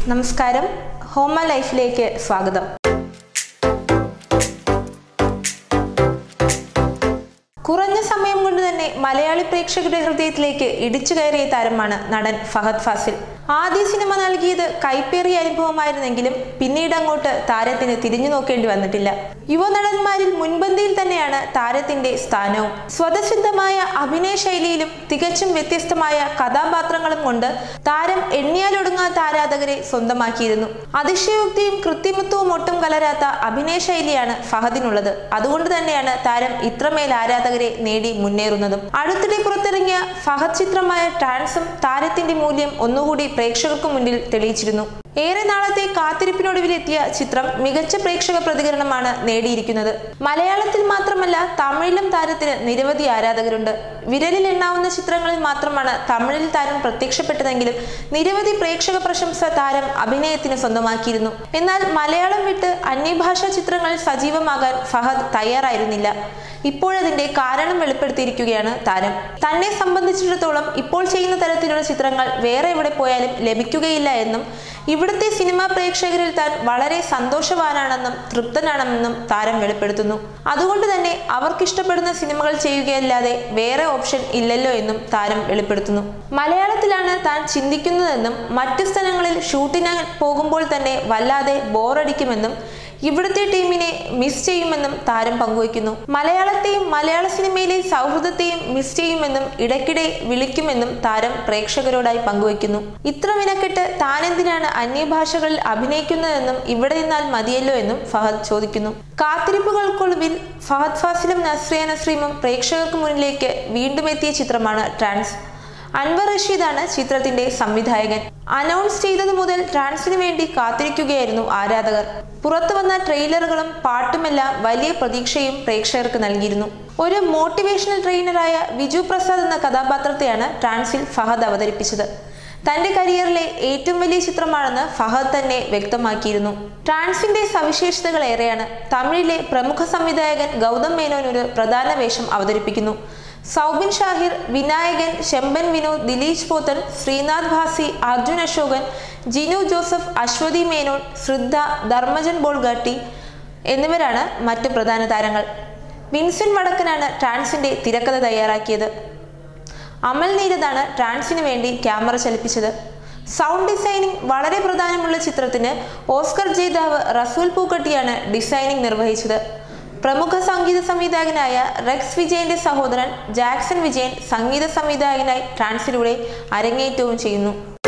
നമസ്കാരം ഹോമ ലൈഫിലേക്ക് സ്വാഗതം കുറഞ്ഞ സമയം കൊണ്ട് തന്നെ മലയാളി പ്രേക്ഷകരുടെ ഹൃദയത്തിലേക്ക് ഇടിച്ചു കയറിയ താരമാണ് നടൻ ഫഹദ് ഫാസിൽ ആദ്യ സിനിമ നൽകിയത് കൈപ്പേറിയ അനുഭവമായിരുന്നെങ്കിലും പിന്നീട് അങ്ങോട്ട് താരത്തിന് തിരിഞ്ഞു നോക്കേണ്ടി വന്നിട്ടില്ല യുവനടന്മാരിൽ മുൻപന്തിയിൽ തന്നെയാണ് താരത്തിന്റെ സ്ഥാനവും സ്വതസിദ്ധമായ അഭിനയ ശൈലിയിലും തികച്ചും വ്യത്യസ്തമായ കഥാപാത്രങ്ങളും കൊണ്ട് താരം എണ്ണിയാലൊടുങ്ങാത്ത ആരാധകരെ സ്വന്തമാക്കിയിരുന്നു അതിശയോക്തിയും കൃത്രിമത്വവും ഒട്ടും കലരാത്ത അഭിനയ ശൈലിയാണ് ഫഹദിനുള്ളത് അതുകൊണ്ട് തന്നെയാണ് താരം ഇത്രമേൽ ആരാധകരെ നേടി മുന്നേറുന്നതും അടുത്തിടെ പുറത്തിറങ്ങിയ ഫഹദ് ചിത്രമായ ട്രാൻസും താരത്തിന്റെ മൂല്യം ഒന്നുകൂടി പ്രേക്ഷകർക്ക് മുന്നിൽ തെളിയിച്ചിരുന്നു ഏറെ നാളത്തെ കാത്തിരിപ്പിനൊടുവിലെത്തിയ ചിത്രം മികച്ച പ്രേക്ഷക പ്രതികരണമാണ് നേടിയിരിക്കുന്നത് മലയാളത്തിൽ മാത്രമല്ല തമിഴിലും താരത്തിന് നിരവധി ആരാധകരുണ്ട് വിരലിൽ എണ്ണാവുന്ന ചിത്രങ്ങളിൽ മാത്രമാണ് തമിഴിൽ താരം പ്രത്യക്ഷപ്പെട്ടതെങ്കിലും നിരവധി പ്രേക്ഷക പ്രശംസ താരം അഭിനയത്തിന് സ്വന്തമാക്കിയിരുന്നു എന്നാൽ മലയാളം വിട്ട് അന്യഭാഷാ ചിത്രങ്ങളിൽ സജീവമാകാൻ ഫഹദ് തയ്യാറായിരുന്നില്ല ഇപ്പോഴതിന്റെ കാരണം വെളിപ്പെടുത്തിയിരിക്കുകയാണ് താരം തന്നെ സംബന്ധിച്ചിടത്തോളം ഇപ്പോൾ ചെയ്യുന്ന തരത്തിലുള്ള ചിത്രങ്ങൾ വേറെ എവിടെ പോയാലും ലഭിക്കുകയില്ല എന്നും ഇവിടുത്തെ സിനിമാ പ്രേക്ഷകരിൽ താൻ വളരെ സന്തോഷവാനാണെന്നും തൃപ്തനാണെന്നും താരം വെളിപ്പെടുത്തുന്നു അതുകൊണ്ട് തന്നെ അവർക്കിഷ്ടപ്പെടുന്ന സിനിമകൾ ചെയ്യുകയല്ലാതെ വേറെ ഓപ്ഷൻ ഇല്ലല്ലോ എന്നും താരം വെളിപ്പെടുത്തുന്നു മലയാളത്തിലാണ് താൻ ചിന്തിക്കുന്നതെന്നും മറ്റു സ്ഥലങ്ങളിൽ ഷൂട്ടിന് പോകുമ്പോൾ തന്നെ വല്ലാതെ ബോറടിക്കുമെന്നും ഇവിടുത്തെ ടീമിനെ മിസ് ചെയ്യുമെന്നും താരം പങ്കുവയ്ക്കുന്നു മലയാളത്തെയും മലയാള സിനിമയിലെ സൗഹൃദത്തെയും മിസ് ചെയ്യുമെന്നും ഇടയ്ക്കിടെ വിളിക്കുമെന്നും താരം പ്രേക്ഷകരോടായി പങ്കുവയ്ക്കുന്നു ഇത്ര വിനക്കെട്ട് താനെന്തിനാണ് അന്യഭാഷകളിൽ അഭിനയിക്കുന്നതെന്നും ഇവിടെ നിന്നാൽ മതിയല്ലോ എന്നും ഫഹദ് ചോദിക്കുന്നു കാത്തിരിപ്പുകൾക്കൊടുവിൽ ഫഹദ് ഫാസിലും നസ്രിയ നസ്രീമും പ്രേക്ഷകർക്ക് മുന്നിലേക്ക് വീണ്ടും എത്തിയ ചിത്രമാണ് ട്രാൻസ് അൻവർ റഷീദാണ് ചിത്രത്തിന്റെ സംവിധായകൻ അനൗൺസ് ചെയ്തതു മുതൽ ട്രാൻസിന് വേണ്ടി കാത്തിരിക്കുകയായിരുന്നു ആരാധകർ പുറത്തു വന്ന ട്രെയിലറുകളും പാട്ടുമെല്ലാം വലിയ പ്രതീക്ഷയും പ്രേക്ഷകർക്ക് നൽകിയിരുന്നു ഒരു മോട്ടിവേഷണൽ ട്രെയിനറായ വിജു പ്രസാദ് എന്ന കഥാപാത്രത്തെയാണ് ട്രാൻസിൽ ഫഹദ് അവതരിപ്പിച്ചത് തന്റെ കരിയറിലെ ഏറ്റവും വലിയ ചിത്രമാണെന്ന് ഫഹദ് തന്നെ വ്യക്തമാക്കിയിരുന്നു ട്രാൻസിന്റെ സവിശേഷതകൾ ഏറെയാണ് തമിഴിലെ പ്രമുഖ സംവിധായകൻ ഗൗതം മേനോൻ ഒരു പ്രധാന വേഷം അവതരിപ്പിക്കുന്നു സൗബിൻ ഷാഹിർ വിനായകൻ ശെമ്പൻ വിനോദ് ദിലീഷ് പോത്തൻ ശ്രീനാഥ് ഭാസി അർജുൻ അശോകൻ ജിനു ജോസഫ് അശ്വതി മേനോൻ ശ്രദ്ധ ധർമ്മജൻ ബോൾഗാട്ടി എന്നിവരാണ് മറ്റ് പ്രധാന താരങ്ങൾ വിൻസെന്റ് വടക്കനാണ് ട്രാൻസിന്റെ തിരക്കഥ തയ്യാറാക്കിയത് അമൽ നീരദാണ് ട്രാൻസിന് വേണ്ടി ക്യാമറ ചലിപ്പിച്ചത് സൗണ്ട് ഡിസൈനിങ് വളരെ പ്രധാനമുള്ള ചിത്രത്തിന് ഓസ്കർ ജേതാവ് റസൂൽ പൂക്കട്ടിയാണ് ഡിസൈനിങ് നിർവഹിച്ചത് പ്രമുഖ സംഗീത സംവിധായകനായ റെക്സ് വിജയന്റെ സഹോദരൻ ജാക്സൺ വിജയൻ സംഗീത സംവിധായകനായി ട്രാൻസിലൂടെ അരങ്ങേറ്റവും ചെയ്യുന്നു